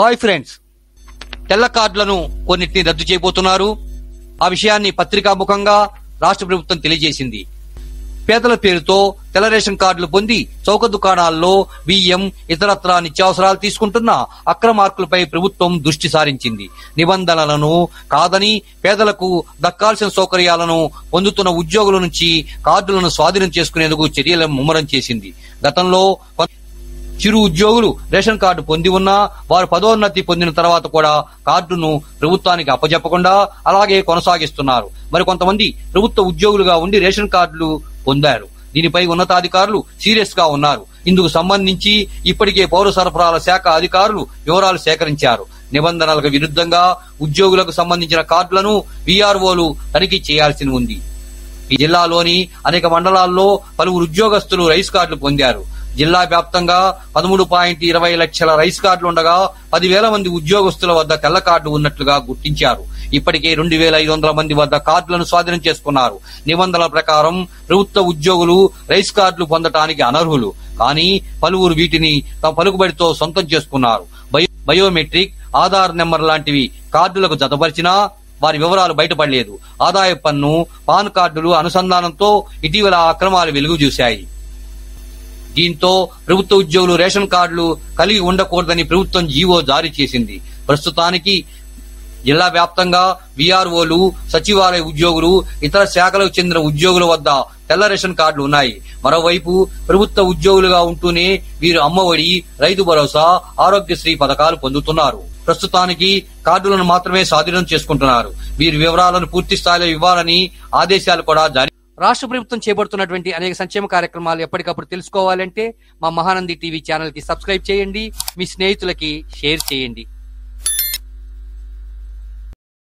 hi friends తెల్ల కార్డులను కొన్నిటిని రద్దు చేయబోతున్నారు ఆ విషయాన్ని పత్రికాముఖంగా రాష్ట్ర ప్రభుత్వం తెలియజేసింది పేదల పేరుతో తెల్ల రేషన్ కార్డులు పొంది చౌక దుకాణాల్లో బియ్యం ఇతరత్ర నిత్యావసరాలు తీసుకుంటున్న అక్రమార్కులపై ప్రభుత్వం దృష్టి సారించింది నిబంధనలను కాదని పేదలకు దక్కాల్సిన సౌకర్యాలను పొందుతున్న ఉద్యోగుల నుంచి కార్డులను స్వాధీనం చేసుకునేందుకు చర్యలను ముమ్మరం చేసింది గతంలో కొ- చిరు ఉద్యోగులు రేషన్ కార్డు పొంది ఉన్నా వారు పదోన్నతి పొందిన తర్వాత కూడా కార్డును ప్రభుత్వానికి అప్పజెప్పకుండా అలాగే కొనసాగిస్తున్నారు మరి కొంతమంది ప్రభుత్వ ఉద్యోగులుగా ఉండి రేషన్ కార్డులు పొందారు దీనిపై ఉన్నతాధికారులు సీరియస్ గా ఉన్నారు ఇందుకు సంబంధించి ఇప్పటికే పౌర సరఫరాల శాఖ అధికారులు వివరాలు సేకరించారు నిబంధనలకు విరుద్ధంగా ఉద్యోగులకు సంబంధించిన కార్డులను వీఆర్ఓలు తనిఖీ చేయాల్సి ఉంది ఈ జిల్లాలోని అనేక మండలాల్లో పలువురు ఉద్యోగస్తులు రైస్ కార్డులు పొందారు జిల్లా వ్యాప్తంగా పదమూడు పాయింట్ ఇరవై లక్షల రైస్ కార్డులు ఉండగా పదివేల మంది ఉద్యోగస్తుల వద్ద తెల్ల కార్డు ఉన్నట్లుగా గుర్తించారు ఇప్పటికే రెండు వేల ఐదు వందల మంది వద్ద కార్డులను స్వాధీనం చేసుకున్నారు నిబంధనల ప్రకారం ప్రభుత్వ ఉద్యోగులు రైస్ కార్డులు పొందటానికి అనర్హులు కానీ పలువురు వీటిని తమ పలుకుబడితో సొంతం చేసుకున్నారు బయో బయోమెట్రిక్ ఆధార్ నెంబర్ లాంటివి కార్డులకు జతపరిచినా వారి వివరాలు బయటపడలేదు ఆదాయ పన్ను పాన్ కార్డులు అనుసంధానంతో ఇటీవల అక్రమాలు వెలుగు చూశాయి దీంతో ప్రభుత్వ ఉద్యోగులు రేషన్ కార్డులు కలిగి ఉండకూడదని ప్రభుత్వం జీవో జారీ చేసింది ప్రస్తుతానికి జిల్లా వ్యాప్తంగా విఆర్ఓలు సచివాలయ ఉద్యోగులు ఇతర శాఖలకు చెందిన ఉద్యోగుల వద్ద తెల్ల రేషన్ కార్డులు ఉన్నాయి మరోవైపు ప్రభుత్వ ఉద్యోగులుగా ఉంటూనే వీరు అమ్మఒడి రైతు భరోసా ఆరోగ్యశ్రీ పథకాలు పొందుతున్నారు ప్రస్తుతానికి కార్డులను మాత్రమే స్వాధీనం చేసుకుంటున్నారు వీరి వివరాలను పూర్తి స్థాయిలో ఇవ్వాలని ఆదేశాలు కూడా జారీ రాష్ట్ర ప్రభుత్వం చేపడుతున్నటువంటి అనేక సంక్షేమ కార్యక్రమాలు ఎప్పటికప్పుడు తెలుసుకోవాలంటే మా మహానంది టీవీ ఛానల్ కి సబ్స్క్రైబ్ చేయండి మీ స్నేహితులకి షేర్ చేయండి